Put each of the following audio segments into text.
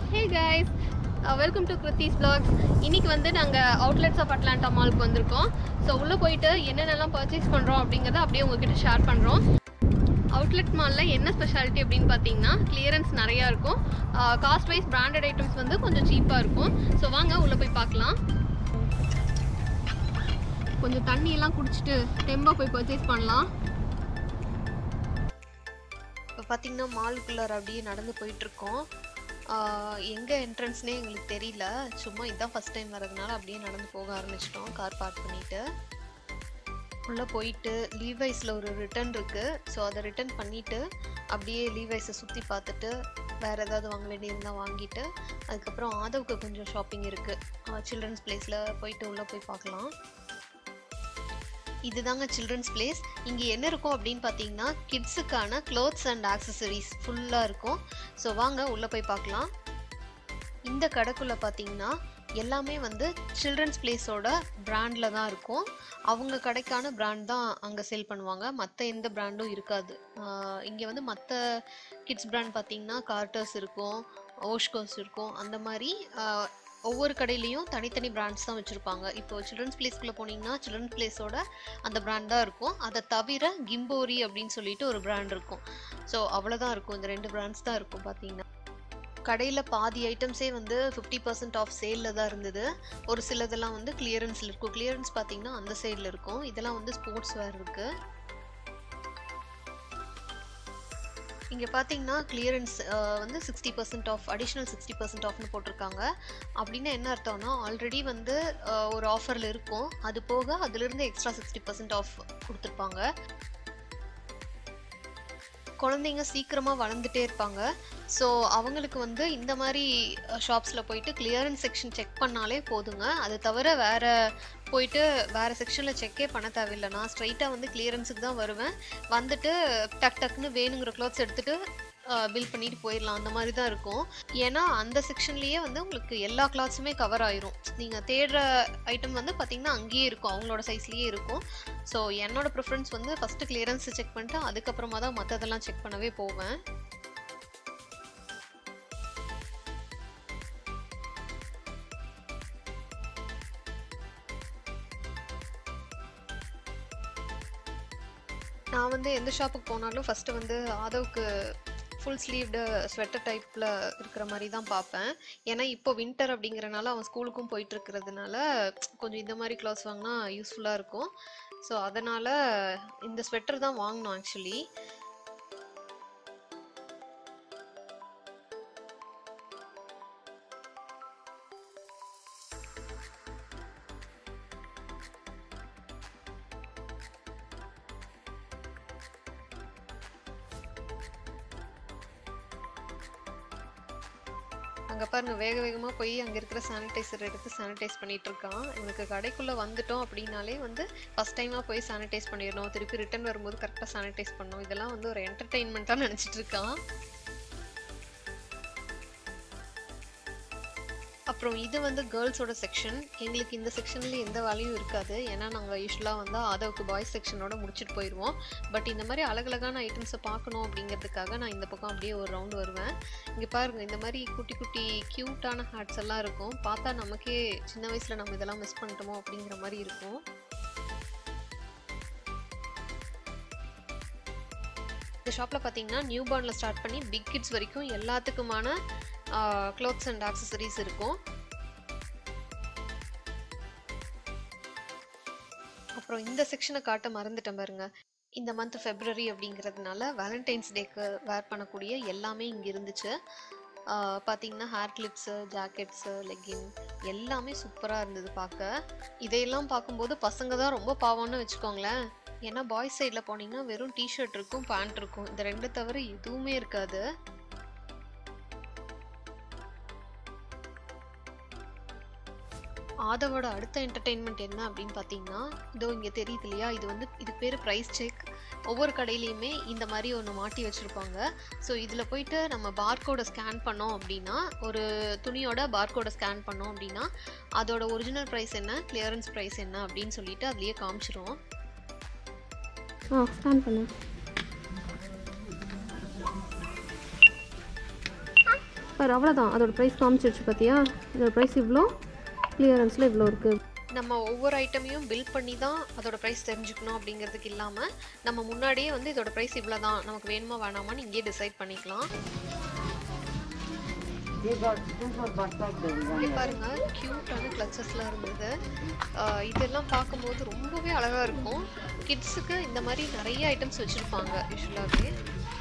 hey guys welcome to Kiruthi's vlogs இன்னைக்கு வந்து நாங்கள் அவுட்லெட்ஸ் ஆஃப் அட்லாண்டா மாலுக்கு வந்திருக்கோம் ஸோ உள்ளே போயிட்டு என்னென்னலாம் பர்ச்சேஸ் பண்ணுறோம் அப்படிங்கிறத அப்படியே உங்ககிட்ட ஷேர் பண்ணுறோம் அவுட்லெட் மாலில் என்ன ஸ்பெஷாலிட்டி அப்படின்னு பார்த்தீங்கன்னா கிளியரன்ஸ் நிறையா இருக்கும் காஸ்ட் வைஸ் பிராண்டட் ஐட்டம்ஸ் வந்து கொஞ்சம் சீப்பாக இருக்கும் ஸோ வாங்க உள்ளே போய் பார்க்கலாம் கொஞ்சம் தண்ணியெல்லாம் குடிச்சிட்டு தெம்பாக போய் பர்ச்சேஸ் பண்ணலாம் இப்போ பார்த்தீங்கன்னா மாலுக்குள்ளார அப்படியே நடந்து போயிட்டுருக்கோம் எங்கே என்ட்ரன்ஸ்னே எங்களுக்கு தெரியல சும்மா இதுதான் ஃபஸ்ட் டைம் வரதுனால அப்படியே நடந்து போக ஆரம்பிச்சிட்டோம் கார் பார்க் பண்ணிட்டு உள்ளே போயிட்டு லீவைஸில் ஒரு ரிட்டர்ன் இருக்குது ஸோ அதை ரிட்டர்ன் பண்ணிவிட்டு அப்படியே லீவைஸை சுற்றி பார்த்துட்டு வேறு ஏதாவது வாங்க வேண்டியிருந்தால் வாங்கிட்டு அதுக்கப்புறம் ஆதவுக்கு கொஞ்சம் ஷாப்பிங் இருக்குது சில்ட்ரன்ஸ் பிளேஸில் போயிட்டு உள்ளே போய் பார்க்கலாம் இதுதாங்க சில்ட்ரன்ஸ் பிளேஸ் இங்கே என்ன இருக்கும் அப்படின்னு பார்த்தீங்கன்னா கிட்ஸுக்கான க்ளோத்ஸ் அண்ட் ஆக்சசரிஸ் ஃபுல்லாக இருக்கும் ஸோ வாங்க உள்ளே போய் பார்க்கலாம் இந்த கடைக்குள்ளே பார்த்தீங்கன்னா எல்லாமே வந்து சில்ட்ரன்ஸ் பிளேஸோட பிராண்டில் தான் இருக்கும் அவங்க கடைக்கான பிராண்ட் தான் அங்கே சேல் பண்ணுவாங்க மற்ற எந்த பிராண்டும் இருக்காது இங்கே வந்து மற்ற கிட்ஸ் பிராண்ட் பார்த்தீங்கன்னா கார்ட்டர்ஸ் இருக்கும் ஓஷ்கோஸ் இருக்கும் அந்த மாதிரி ஆஹ், ஒவ்வொரு கடையிலையும் தனித்தனி பிராண்ட்ஸ் தான் வச்சுருப்பாங்க இப்போ சில்ட்ரன்ஸ் பிளேஸ்க்குள்ளே போனீங்கன்னா சில்ட்ரன்ஸ் பிளேஸோட அந்த பிராண்ட் தான் இருக்கும் அதை தவிர கிம்போரி அப்படின்னு சொல்லிட்டு ஒரு பிராண்ட் இருக்கும் ஸோ அவ்வளோதான் இருக்கும் இந்த ரெண்டு பிராண்ட்ஸ் தான் இருக்கும் பார்த்தீங்கன்னா கடையில் பாதி ஐட்டம்ஸே வந்து ஃபிஃப்டி பர்சன்ட் ஆஃப் சேலில் தான் இருந்தது ஒரு சிலதெல்லாம் வந்து கிளியரன்ஸில் இருக்கும் கிளியரன்ஸ் பார்த்தீங்கன்னா அந்த சைடில் இருக்கும் இதெல்லாம் வந்து ஸ்போர்ட்ஸ் வேர் இருக்குது இங்கே பார்த்தீங்கன்னா கிளியரன்ஸ் வந்து sixty percent off additional sixty percent ஆஃப்னு போட்டிருக்காங்க அப்படின்னா என்ன அர்த்தம்னா ஆல்ரெடி வந்து அஹ், ஒரு ஆஃபரில் இருக்கும் அது போக அதுலேருந்து எக்ஸ்ட்ரா சிக்ஸ்டி பர்சன்ட் ஆஃப் கொடுத்துருப்பாங்க குழந்தைங்க சீக்கிரமாக வளர்ந்துட்டே இருப்பாங்க ஸோ அவங்களுக்கு வந்து இந்த மாதிரி ஷாப்ஸில் போயிட்டு கிளியரன்ஸ் செக்ஷன் செக் பண்ணாலே போதுங்க அது தவிர வேறு போயிட்டு வேறு செக்ஷனில் செக்கே பண்ண தேவையில்லை நான் ஸ்ட்ரைட்டாக வந்து கிளியரன்ஸுக்கு தான் வருவேன் வந்துட்டு டக் டக்குன்னு வேணுங்கிற க்ளாத்ஸ் எடுத்துகிட்டு பில் பண்ணிட்டு போயிடலாம் அந்த மாதிரி தான் இருக்கும் ஏன்னா அந்த செக்ஷன்லேயே வந்து உங்களுக்கு எல்லா கிளாத்ஸுமே கவர் ஆயிரும் நீங்கள் தேடுற ஐட்டம் வந்து பார்த்தீங்கன்னா அங்கேயே இருக்கும் அவங்களோட சைஸ்லேயே இருக்கும் ஸோ என்னோட ப்ரிஃபரன்ஸ் வந்து ஃபஸ்ட்டு கிளியரன்ஸ் செக் பண்ணிட்டு அதுக்கப்புறமா தான் மற்றதெல்லாம் செக் பண்ணவே போவேன் நான் வந்து எந்த ஷாப்புக்கு போனாலும் ஃபஸ்ட்டு வந்து ஆதவுக்கு ஃபுல் ஸ்லீவ்டு ஸ்வெட்டர் டைப்பில் இருக்கிற மாதிரி தான் பார்ப்பேன் ஏன்னா இப்போ வின்டர் அப்படிங்கிறனால அவன் ஸ்கூலுக்கும் போயிட்டு இருக்கிறதுனால கொஞ்சம் இந்த மாதிரி க்ளாத்ஸ் வாங்கினா யூஸ்ஃபுல்லாக இருக்கும் ஸோ அதனால் இந்த ஸ்வெட்டர் தான் வாங்கினோம் ஆக்சுவலி அங்கே பாருங்க வேக வேகமாக போய் அங்கே இருக்கிற சானிடைசர் எடுத்து சானிடைஸ் பண்ணிட்டு இருக்கான் இவனுக்கு கடைக்குள்ளே வந்துட்டோம் அப்படின்னாலே வந்து ஃபஸ்ட் டைமாக போய் சானிடைஸ் பண்ணிடணும் திருப்பி ரிட்டர்ன் வரும்போது கரெக்டாக சானிடைஸ் பண்ணணும் இதெல்லாம் வந்து ஒரு என்டர்டெயின்மெண்ட்டாக நினச்சிட்டு இருக்கான் அப்புறம் இது வந்து கேர்ள்ஸோட செக்ஷன் எங்களுக்கு இந்த செக்ஷனில் எந்த வேலையும் இருக்காது ஏன்னா நாங்கள் யூஸ்வலாக வந்து ஆதவுக்கு பாய்ஸ் செக்ஷனோட முடிச்சுட்டு போயிடுவோம் பட் இந்த மாதிரி அழகழகான ஐட்டம்ஸை பார்க்கணும் அப்படிங்கிறதுக்காக நான் இந்த பக்கம் அப்படியே ஒரு ரவுண்ட் வருவேன் இங்கே பாருங்க இந்த மாதிரி குட்டி குட்டி க்யூட்டான ஹேட்ஸ் எல்லாம் இருக்கும் பார்த்தா நமக்கே சின்ன வயசில் நம்ம இதெல்லாம் மிஸ் பண்ணிட்டோமோ அப்படிங்கிற மாதிரி இருக்கும் இந்த ஷாப்பில் பார்த்தீங்கன்னா நியூ பார்னில் ஸ்டார்ட் பண்ணி பிக் கிட்ஸ் வரைக்கும் எல்லாத்துக்குமான க்ளோத்ஸ் அண்ட் ஆக்சசரிஸ் இருக்கும் அப்புறம் இந்த செக்ஷனை காட்ட மறந்துட்டேன் பாருங்க இந்த மந்த் ஃபெப்ரவரி அப்படிங்கிறதுனால வேலண்டைன்ஸ் டேக்கு வேர் பண்ணக்கூடிய எல்லாமே இங்கே இருந்துச்சு ஆஹ் பார்த்தீங்கன்னா ஹேர் கிளிப்ஸு ஜாக்கெட்ஸு லெக்கின் எல்லாமே சூப்பராக இருந்தது பார்க்க இதையெல்லாம் பார்க்கும்போது பசங்க தான் ரொம்ப பாவம்னு வச்சுக்கோங்களேன் ஏன்னா பாய்ஸ் சைடில் போனீங்கன்னா வெறும் டிஷர்ட் இருக்கும் பேண்ட் இருக்கும் இந்த ரெண்டு தவிர எதுவுமே இருக்காது ஆதவோட அடுத்த என்டர்டெயின்மெண்ட் என்ன அப்படின்னு பார்த்தீங்கன்னா இதோ இங்கே தெரியுது இல்லையா இது வந்து இது பேர் ப்ரைஸ் செக் ஒவ்வொரு கடையிலையுமே இந்த மாதிரி ஒன்று மாட்டி வச்சுருப்பாங்க ஸோ இதில் போயிட்டு நம்ம பார்கோடை ஸ்கேன் பண்ணோம் அப்படின்னா ஒரு துணியோட பார்கோடை ஸ்கேன் பண்ணோம் அப்படின்னா அதோட ஒரிஜினல் ப்ரைஸ் என்ன கிளியரன்ஸ் ப்ரைஸ் என்ன அப்படின்னு சொல்லிட்டு அதுலேயே காமிச்சிரும் ஆ ஸ்கேன் பண்ணு பாரு அவ்வளோதான் அதோட ப்ரைஸ் காமிச்சிருச்சு பார்த்தியா இதோட ப்ரைஸ் இவ்வளோ கிளியரன்ஸில் இவ்வளோ இருக்குது நம்ம ஒவ்வொரு ஐட்டமையும் பில் பண்ணி தான் அதோட ப்ரைஸ் தெரிஞ்சுக்கணும் அப்படிங்கிறதுக்கு இல்லாமல் நம்ம முன்னாடியே வந்து இதோட ப்ரைஸ் இவ்வளோ தான் நமக்கு வேணுமா வேணாமான்னு இங்கேயே டிசைட் பண்ணிக்கலாம் இங்கே பாருங்க க்யூட்டான கிளச்சஸ்லாம் இருந்தது ஆஹ் இதெல்லாம் பார்க்கும்போது ரொம்பவே அழகாக இருக்கும் கிட்ஸுக்கு இந்த மாதிரி நிறைய ஐட்டம்ஸ் வச்சுருப்பாங்க யூஸ்வலாகவே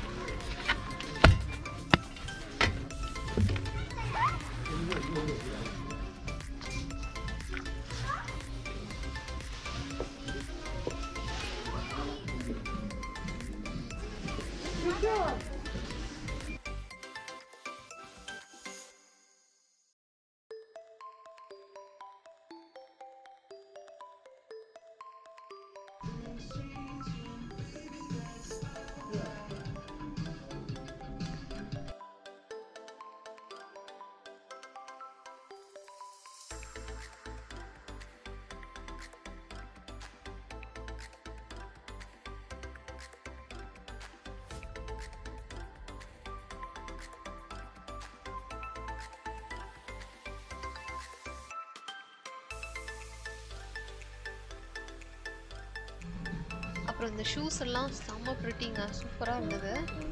அப்புறம் இந்த ஷூஸ் எல்லாம் செம்ம ப்ரிட்டிங்க சூப்பராக இருந்தது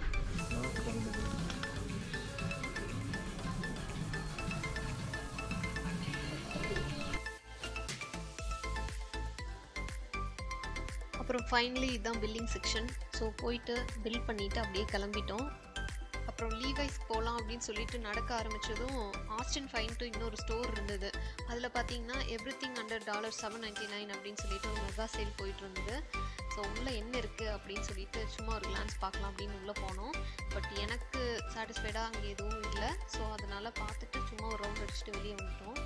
அப்புறம் ஃபைனலி இதுதான் பில்லிங் செக்ஷன் ஸோ போயிட்டு பில் பண்ணிவிட்டு அப்படியே கிளம்பிட்டோம் அப்புறம் லீவைஸ் போகலாம் அப்படின்னு சொல்லிட்டு நடக்க ஆரம்பித்ததும் ஆஸ்டின் ஃபைன்ட்டு இன்னொரு ஸ்டோர் இருந்தது அதில் பார்த்தீங்கன்னா everything under dollar seven ninety nine அப்படின்னு சொல்லிட்டு ஒரு மெகா சேல் போயிட்டு இருந்தது ஸோ உள்ளே என்ன இருக்குது அப்படின்னு சொல்லிட்டு சும்மா ஒரு கிளான்ஸ் பார்க்கலாம் அப்படின்னு உள்ளே போனோம் பட் எனக்கு சாட்டிஸ்ஃபைடாக அங்கே எதுவும் இல்லை ஸோ அதனால் பார்த்துட்டு சும்மா ஒரு ரவுண்ட் அடிச்சுட்டு வெளியே வந்துட்டோம்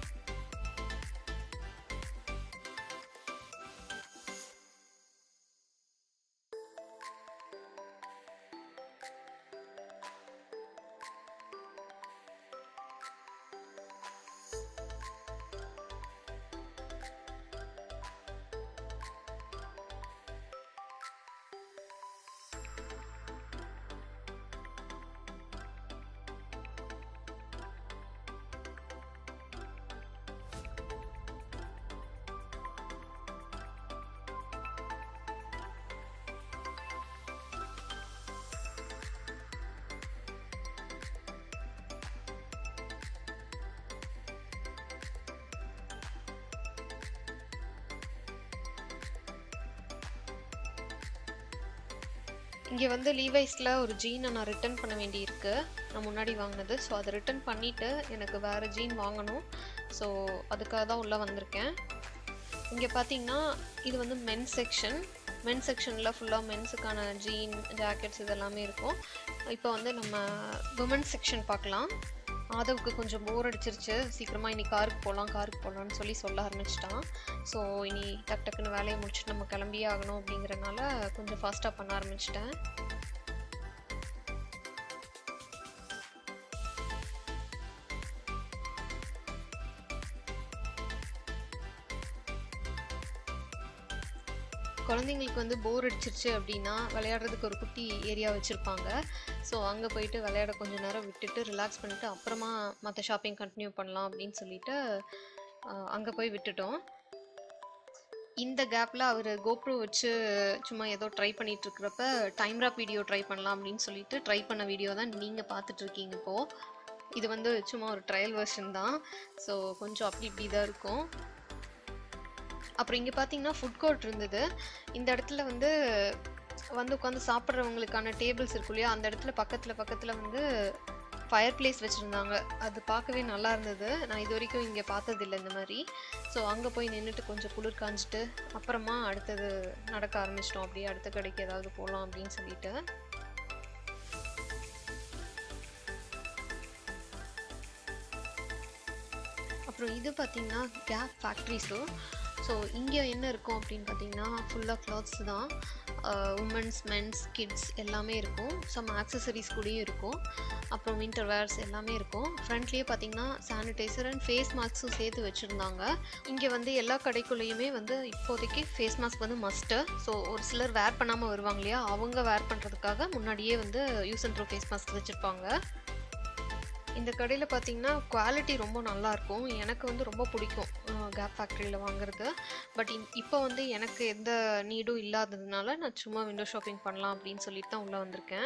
இங்கே வந்து லீவைஸில் ஒரு ஜீனை நான் ரிட்டர்ன் பண்ண வேண்டியிருக்கு நான் முன்னாடி வாங்கினது ஸோ அதை ரிட்டர்ன் பண்ணிவிட்டு எனக்கு வேறு ஜீன் வாங்கணும் ஸோ அதுக்காக தான் உள்ளே வந்திருக்கேன் இங்கே பார்த்தீங்கன்னா இது வந்து மென் செக்ஷன் மென் செக்ஷனில் ஃபுல்லாக மென்ஸுக்கான ஜீன் ஜாக்கெட்ஸ் இதெல்லாமே இருக்கும் இப்போ வந்து நம்ம விமன்ஸ் செக்ஷன் பார்க்கலாம் ஆதவுக்கு கொஞ்சம் போர் அடிச்சிருச்சு சீக்கிரமாக இனி காருக்கு போகலாம் காருக்கு போகலான்னு சொல்லி சொல்ல ஆரம்பிச்சிட்டான் ஸோ இனி டக்கு டக்குன்னு வேலையை முடிச்சுட்டு நம்ம கிளம்பியே ஆகணும் அப்படிங்கிறனால கொஞ்சம் ஃபாஸ்ட்டாக பண்ண ஆரம்பிச்சிட்டேன் குழந்தைங்களுக்கு வந்து போர் அடிச்சிருச்சு அப்படின்னா விளையாடுறதுக்கு ஒரு குட்டி ஏரியா வச்சுருப்பாங்க ஸோ அங்கே போயிட்டு விளையாட கொஞ்ச நேரம் விட்டுட்டு ரிலாக்ஸ் பண்ணிட்டு அப்புறமா மற்ற ஷாப்பிங் கண்டினியூ பண்ணலாம் அப்படின்னு சொல்லிட்டு அங்கே போய் விட்டுட்டோம் இந்த கேப்பில் அவர் கோப்ரோ வச்சு சும்மா ஏதோ ட்ரை பண்ணிட்டு இருக்கிறப்ப டைம் ராப் வீடியோ ட்ரை பண்ணலாம் அப்படின்னு சொல்லிட்டு ட்ரை பண்ண வீடியோ தான் நீங்கள் பார்த்துட்டு இருக்கீங்க இப்போது இது வந்து சும்மா ஒரு ட்ரையல் வெர்ஷன் தான் ஸோ கொஞ்சம் அப்படி இப்படி தான் இருக்கும் அப்புறம் இங்கே பார்த்தீங்கன்னா ஃபுட் கோர்ட் இருந்தது இந்த இடத்துல வந்து வந்து உட்காந்து சாப்பிட்றவங்களுக்கான டேபிள்ஸ் இருக்கும் இல்லையா அந்த இடத்துல பக்கத்தில் பக்கத்தில் வந்து ஃபயர் பிளேஸ் வச்சுருந்தாங்க அது பார்க்கவே நல்லா இருந்தது நான் இது வரைக்கும் இங்கே பார்த்ததில்ல இந்த மாதிரி ஸோ அங்கே போய் நின்றுட்டு கொஞ்சம் குளிர் காஞ்சிட்டு அப்புறமா அடுத்தது நடக்க ஆரம்பிச்சிட்டோம் அப்படியே அடுத்த கடைக்கு ஏதாவது போகலாம் அப்படின்னு சொல்லிட்டு அப்புறம் இது பார்த்தீங்கன்னா கேப் ஃபேக்ட்ரிஸு ஸோ இங்கே என்ன இருக்கும் அப்படின்னு பார்த்தீங்கன்னா ஃபுல்லாக கிளாத்ஸ் தான் உமன்ஸ் மென்ஸ் கிட்ஸ் எல்லாமே இருக்கும் சம் ஆக்சசரிஸ் கூடயும் இருக்கும் அப்புறம் வின்டர் வேர்ஸ் எல்லாமே இருக்கும் ஃப்ரண்ட்லேயே பார்த்தீங்கன்னா சானிடைசர் அண்ட் ஃபேஸ் மாஸ்க்கும் சேர்த்து வச்சுருந்தாங்க இங்கே வந்து எல்லா கடைக்குள்ளேயுமே வந்து இப்போதைக்கு ஃபேஸ் மாஸ்க் வந்து மஸ்ட்டு ஸோ ஒரு சிலர் வேர் பண்ணாமல் வருவாங்க இல்லையா அவங்க வேர் பண்ணுறதுக்காக முன்னாடியே வந்து use and throw face mask வச்சுருப்பாங்க இந்த கடையில் பார்த்தீங்கன்னா குவாலிட்டி ரொம்ப நல்லா இருக்கும் எனக்கு வந்து ரொம்ப பிடிக்கும் கேப் ஃபேக்ட்ரியில் வாங்குறது பட் இப்போ வந்து எனக்கு எந்த நீடும் இல்லாததுனால நான் சும்மா விண்டோ ஷாப்பிங் பண்ணலாம் அப்படின்னு சொல்லிட்டு தான் உள்ளே வந்திருக்கேன்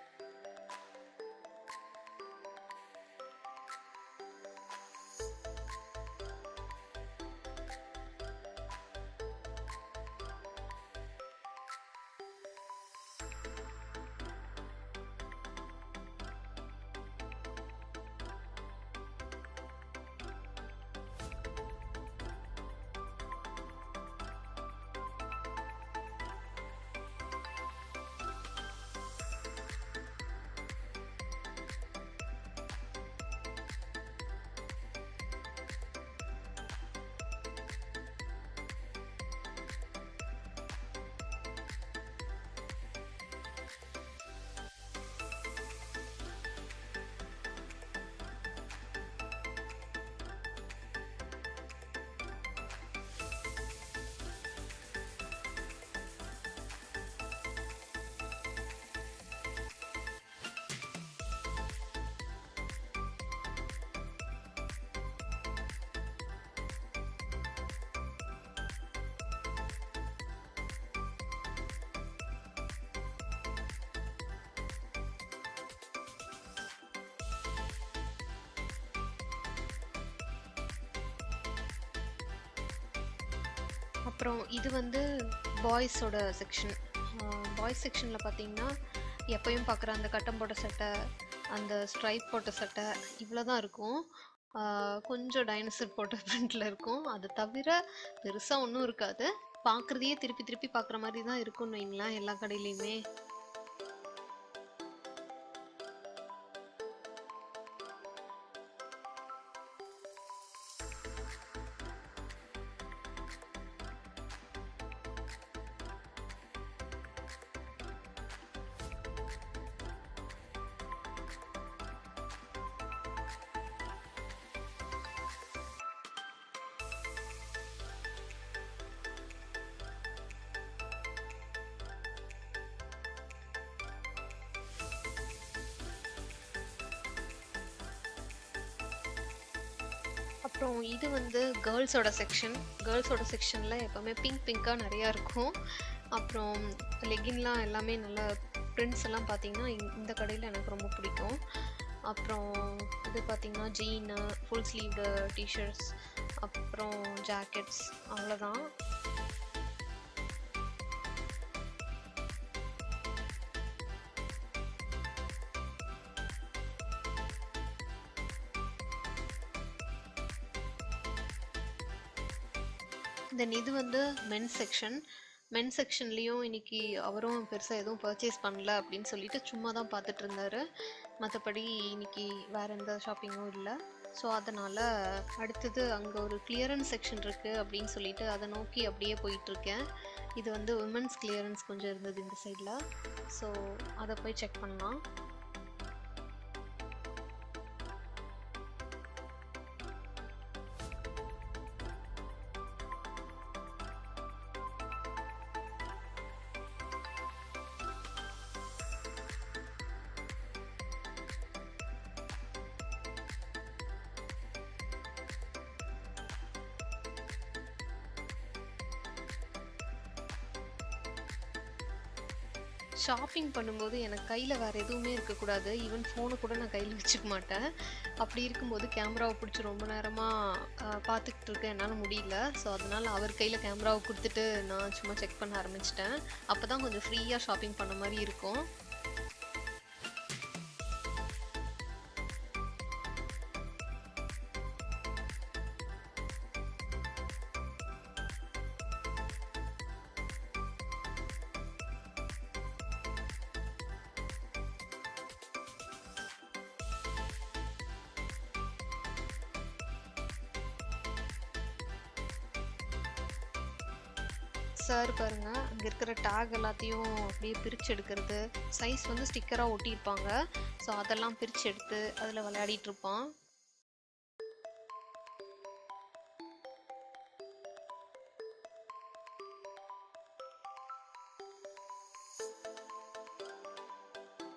அப்புறம் இது வந்து பாய்ஸோட செக்ஷன் பாய்ஸ் செக்ஷனில் பார்த்தீங்கன்னா எப்பயும் பார்க்குற அந்த கட்டம் போட்ட சட்டை அந்த ஸ்ட்ரைப் போட்ட சட்டை இவ்வளோ தான் இருக்கும் ஆஹ் கொஞ்சம் டைனோசர் போட்ட பிரிண்டில் இருக்கும் அது தவிர பெருசாக ஒன்றும் இருக்காது பார்க்குறதையே திருப்பி திருப்பி பார்க்குற மாதிரி தான் இருக்கும்னு வைங்களேன் எல்லா கடையிலையுமே அப்புறம் இது வந்து கேர்ள்ஸோட செக்ஷன் கேர்ள்ஸோட செக்ஷனில் எப்போவுமே பிங்க் பிங்காக நிறையா இருக்கும் அப்புறம் லெகின்லாம் எல்லாமே நல்ல பிரிண்ட்ஸ் எல்லாம் பார்த்தீங்கன்னா இந்த- இந்த கடையில் எனக்கு ரொம்ப பிடிக்கும் அப்புறம் இது பார்த்தீங்கன்னா ஜீனு ஃபுல் ஸ்லீவ்டு டிஷர்ட்ஸ் அப்புறம் ஜாக்கெட்ஸ் அவ்வளோதான் தென் இது வந்து மென் செக்ஷன் மென் செக்ஷன்லேயும் இன்னைக்கு அவரும் பெருசாக எதுவும் பர்ச்சேஸ் பண்ணல அப்படின்னு சொல்லிட்டு சும்மா தான் பார்த்துட்டு இருந்தாரு மற்றபடி இன்னைக்கு வேற எந்த ஷாப்பிங்கும் இல்லை ஸோ அதனால் அடுத்தது அங்கே ஒரு கிளியரன்ஸ் செக்ஷன் இருக்குது அப்படின்னு சொல்லிட்டு அதை நோக்கி அப்படியே போயிட்டுருக்கேன் இது வந்து உமன்ஸ் கிளியரன்ஸ் கொஞ்சம் இருந்தது இந்த சைடில் ஸோ அதை போய் செக் பண்ணலாம் ஷாப்பிங் பண்ணும்போது எனக்கு கையில் வேறு எதுவுமே இருக்கக்கூடாது ஈவன் ஃபோனை கூட நான் கையில் வச்சுக்க மாட்டேன் அப்படி இருக்கும்போது கேமராவை பிடிச்சி ரொம்ப நேரமாக பார்த்துக்கிட்டு இருக்க என்னால் முடியல ஸோ அதனால் அவர் கையில் கேமராவை கொடுத்துட்டு நான் சும்மா செக் பண்ண ஆரம்பிச்சிட்டேன் அப்போ தான் கொஞ்சம் ஃப்ரீயாக ஷாப்பிங் பண்ண மாதிரி இருக்கும் சார் பாருங்க அங்கே இருக்கிற டேக் எல்லாத்தையும் அப்படியே பிரித்து எடுக்கிறது சைஸ் வந்து ஸ்டிக்கராக ஒட்டியிருப்பாங்க ஸோ அதெல்லாம் பிரித்து எடுத்து அதில் விளையாடிட்டு இருப்பான்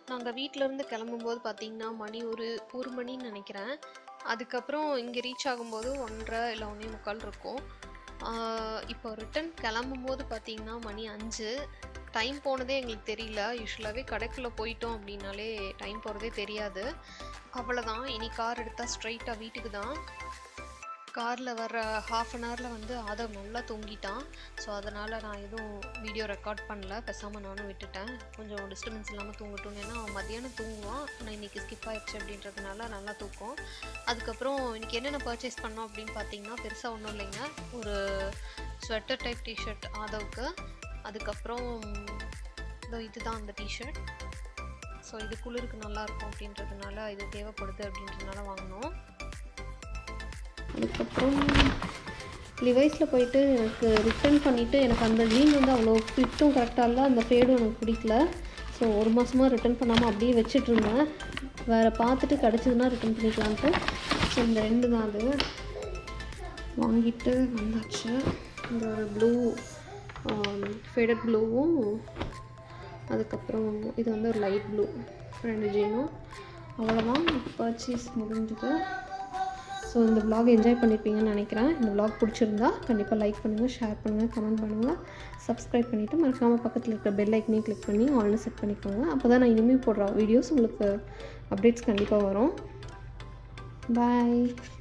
நாங்கள் வீட்டிலேருந்து கிளம்பும்போது பார்த்தீங்கன்னா மணி ஒரு ஒரு மணின்னு நினைக்கிறேன் அதுக்கப்புறம் இங்கே ரீச் ஆகும்போது ஒன்றரை இல்லை ஒன்றே முக்கால் இருக்கும் ஆஹ் இப்போ ரிட்டன் கிளம்பும்போது பார்த்தீங்கன்னா மணி அஞ்சு டைம் போனதே எங்களுக்கு தெரியல யூஸ்வலாகவே கடைக்குள்ளே போயிட்டோம் அப்படின்னாலே டைம் போகிறதே தெரியாது அவ்வளோதான் இனி கார் எடுத்தால் ஸ்ட்ரைட்டாக வீட்டுக்கு தான் காரில் வர ஹாஃப் அன் ஹவரில் வந்து ஆதவ் நல்லா தூங்கிட்டான் ஸோ அதனால் நான் எதுவும் வீடியோ ரெக்கார்ட் பண்ணல பேசாமல் நானும் விட்டுட்டேன் கொஞ்சம் டிஸ்டர்பன்ஸ் இல்லாமல் தூங்கட்டும் ஏன்னா அவன் மத்தியானம் தூங்குவான் ஆனால் இன்றைக்கி ஸ்கிப் ஆயிடுச்சு அப்படின்றதுனால நல்லா தூக்கம் அதுக்கப்புறம் இன்றைக்கி என்னென்ன பர்ச்சேஸ் பண்ணோம் அப்படின்னு பார்த்தீங்கன்னா பெருசாக ஒன்றும் இல்லைங்க ஒரு ஸ்வெட்டர் டைப் டிஷர்ட் ஆதவுக்கு அதுக்கப்புறம் இதோ இதுதான் அந்த டிஷர்ட் ஸோ இது குளிருக்கு நல்லா இருக்கும் அப்படின்றதுனால இது தேவைப்படுது அப்படின்றதுனால வாங்கினோம் அதுக்கப்புறம் லிவைஸில் போயிட்டு எனக்கு ரிட்டர்ன் பண்ணிவிட்டு எனக்கு அந்த ஜீன் வந்து அவ்வளோ ஃபிட்டும் கரெக்டாக இல்லை அந்த ஃபேடும் எனக்கு பிடிக்கல ஸோ ஒரு மாதமாக ரிட்டர்ன் பண்ணாமல் அப்படியே வச்சுட்டு இருந்தேன் வேறு பார்த்துட்டு கிடச்சதுன்னா ரிட்டர்ன் பண்ணிக்கலான்ட்டு ஸோ இந்த ரெண்டு தான் அது வாங்கிட்டு வந்தாச்சு இந்த ஒரு ப்ளூ ஃபேடட் ப்ளூவும் அதுக்கப்புறம் இது வந்து ஒரு லைட் ப்ளூ ரெண்டு ஜீனும் அவ்வளோதான் பர்ச்சேஸ் முடிஞ்சுது ஸோ இந்த vlog என்ஜாய் பண்ணியிருப்பீங்கன்னு நினைக்கிறேன் இந்த vlog பிடிச்சிருந்தா கண்டிப்பாக லைக் பண்ணுங்கள் ஷேர் பண்ணுங்கள் கமெண்ட் பண்ணுங்கள் சப்ஸ்கிரைப் பண்ணிவிட்டு மறக்காமல் பக்கத்தில் இருக்கிற பெல் ஐக்கனையும் கிளிக் பண்ணி ஆல்னு செட் பண்ணிக்கோங்க அப்போ தான் நான் இனிமேல் போடுற வீடியோஸ் உங்களுக்கு அப்டேட்ஸ் கண்டிப்பாக வரும் பாய்